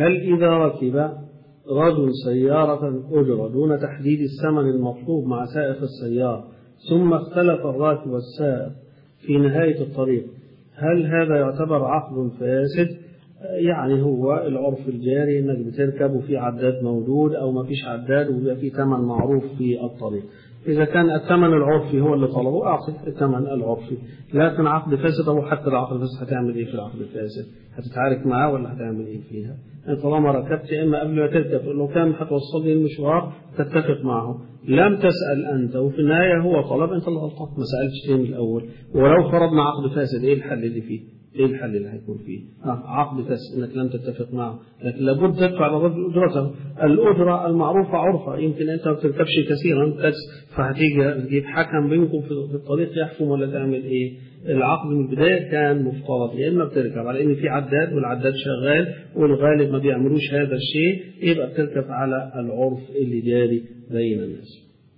هل إذا ركب رجل سيارة أجرة دون تحديد الثمن المطلوب مع سائق السيارة ثم اختلف الراكب والسائق في نهاية الطريق هل هذا يعتبر عقد فاسد؟ يعني هو العرف الجاري انك بتركب وفي عداد موجود او ما فيش عداد وبيبقى في ثمن معروف في الطريق. اذا كان الثمن العرفي هو اللي طلبه اعطي الثمن العرفي، لكن عقد فاسد او حتى العقد الفاسد هتعمل ايه في العقد الفاسد؟ هتتعارك معاه ولا هتعمل ايه فيها؟ انت طالما ركبت اما قبل ما تركب لو كان هتوصل لي المشوار تتفق معه، لم تسال انت وفي النهايه هو طلب انت اللي غلطان ما سالتش ليه من الاول، ولو فرضنا عقد فاسد ايه الحل اللي فيه؟ ايه الحل اللي هيكون فيه؟ آه عقد فاسد انك لم تتفق معه، لكن لابد تدفع للرجل اجرته، الاجره المعروفه عرفا، يمكن انت ما بتركبش كثيرا بس فهتيجي تجيب حكم بينكم في الطريق يحكم ولا تعمل ايه؟ العقد من البدايه كان مفترض يا اما بتركب على ان في عداد والعداد شغال والغالب ما بيعملوش هذا الشيء يبقى بتركب على العرف اللي جاري بين الناس.